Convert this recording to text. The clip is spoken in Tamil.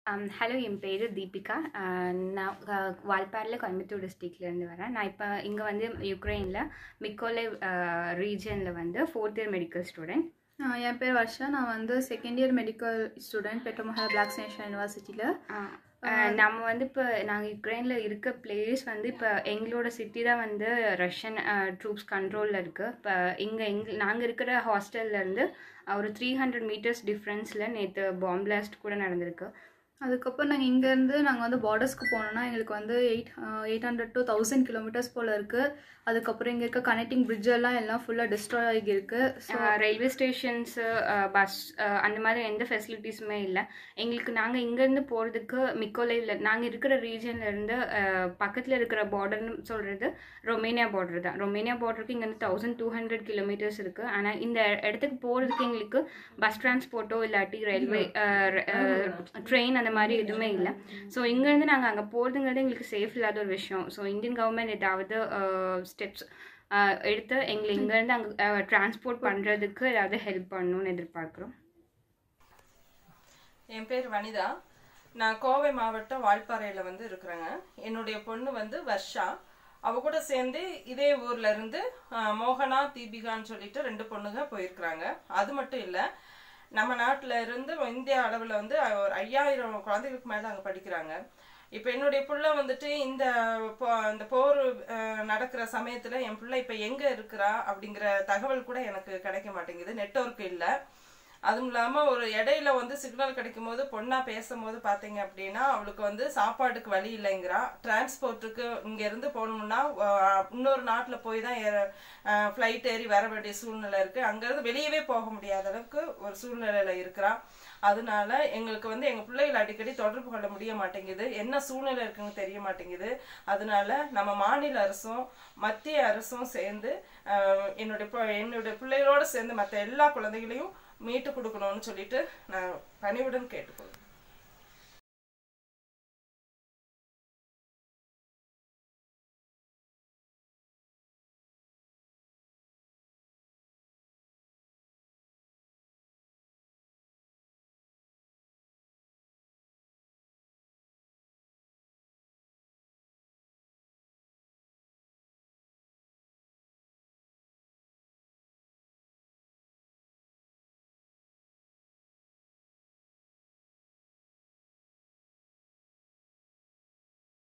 ஹலோ என் பேர் தீபிகா அஹ் நான் க- வால்பாறையில் கோயம்புத்தூர் டிஸ்ட்ரிக்ட்லேருந்து வரேன் நான் இப்போ இங்கே வந்து யுக்ரைனில் மிக்கோலே ரீஜனில் வந்து fourth year medical student ah என் பேர் வர்ஷா நான் வந்து second year medical student Petro Mohyla black national யூனிவர்சிட்டியில் நம்ம வந்து இப்போ நாங்கள் யுக்ரைனில் இருக்க பிளேஸ் வந்து இப்போ எங்களோட சிட்டி தான் வந்து ரஷ்யன் ட்ரூப்ஸ் கண்ட்ரோலில் இருக்குது இப்போ இங்கே எங் நாங்கள் இருக்கிற ஹாஸ்டல்லேருந்து ஒரு த்ரீ ஹண்ட்ரட் மீட்டர்ஸ் டிஃப்ரென்ஸில் நேற்று பாம் பிளாஸ்ட் கூட நடந்திருக்கு அதுக்கப்புறம் நாங்கள் இங்கேருந்து நாங்கள் வந்து பார்டர்ஸ்க்கு போனோம்னா எங்களுக்கு வந்து eight eight hundred to thousand kilometres போல் இருக்குது அதுக்கப்புறம் இங்கே இருக்க கனெக்டிங் பிரிட்ஜ் எல்லாம் எல்லாம் ஃபுல்லாக டிஸ்ட்ராய் ஆகி இருக்கு ஸோ ரயில்வே ஸ்டேஷன்ஸு பஸ் அந்த மாதிரி எந்த ஃபெசிலிட்டிஸுமே இல்லை எங்களுக்கு நாங்கள் இங்கேருந்து போகிறதுக்கு மிக்கோலையில் நாங்கள் இருக்கிற ரீஜன்ல இருந்து பக்கத்தில் இருக்கிற பார்டர்னு சொல்கிறது ரொமேனியா பார்டர் தான் ரொமேனியா பார்டருக்கு இங்கேருந்து தௌசண்ட் டூ ஹண்ட்ரட் கிலோமீட்டர்ஸ் இருக்குது ஆனால் இந்த இடத்துக்கு போகிறதுக்கு எங்களுக்கு பஸ் டிரான்ஸ்போர்ட்டோ இல்லாட்டி ரயில்வே ட்ரெயின் அந்த மாதிரி எதுவுமே இல்லை ஸோ இங்கேருந்து நாங்கள் அங்கே போகிறதுங்கிறது எங்களுக்கு சேஃப் இல்லாத ஒரு விஷயம் ஸோ இந்தியன் கவர்மெண்ட் ஏதாவது ஸ்டெப்ஸ் எடுத்து எங்களை இங்கேருந்து அங்கே டிரான்ஸ்போர்ட் பண்ணுறதுக்கு ஏதாவது ஹெல்ப் பண்ணணும்னு எதிர்பார்க்குறோம் என் பேர் வனிதா நான் கோவை மாவட்டம் வால்பாறையில் வந்து இருக்கிறேங்க என்னுடைய பொண்ணு வந்து வர்ஷா அவ கூட சேர்ந்து இதே ஊர்ல இருந்து ஆஹ், மோகனா தீபிகான்னு சொல்லிட்டு ரெண்டு பொண்ணுங்க போயிருக்கிறாங்க அது மட்டும் இல்லை நம்ம நாட்டில் இருந்து இந்தியா அளவில் வந்து ஒரு ஐயாயிரம் குழந்தைகளுக்கு மேலே அங்கே படிக்கிறாங்க இப்போ என்னுடைய புள்ள வந்துட்டு இந்த போ- இந்த போர் அஹ், நடக்கிற சமயத்தில் என் பிள்ளை இப்போ எங்கே இருக்கிறா அப்படிங்கிற தகவல் கூட எனக்கு கிடைக்க மாட்டேங்குது நெட்வொர்க் இல்லை அதுவும் இல்லாமல் ஒரு இடையில வந்து சிக்னல் கிடைக்கும் போது பொண்ணா பேசும்போது பார்த்தீங்க அப்படின்னா அவளுக்கு வந்து சாப்பாட்டுக்கு வழி இல்லைங்கிறா டிரான்ஸ்போர்ட்டுக்கு இங்கேருந்து போகணும்னா அஹ், இன்னொரு நாட்டில் போய் தான் ஃப்ளைட் ஏறி வர வேண்டிய சூழ்நிலை இருக்குது அங்கேருந்து வெளியவே போக முடியாத அளவுக்கு ஒரு சூழ்நிலையில் இருக்கிறா அதனால எங்களுக்கு வந்து எங்கள் பிள்ளைகள் அடிக்கடி தொடர்பு கொள்ள முடிய மாட்டேங்குது என்ன சூழ்நிலை இருக்குன்னு தெரிய மாட்டேங்குது அதனால நம்ம மாநில அரசும் மத்திய அரசும் சேர்ந்து அஹ், என்னுடைய பு- என்னுடைய பிள்ளைகளோட சேர்ந்து மற்ற எல்லா குழந்தைகளையும் மீட்டு கொடுக்கணும்னு சொல்லிட்டு நான் பணிவுடன் கேட்டுக்கொள்கிறேன்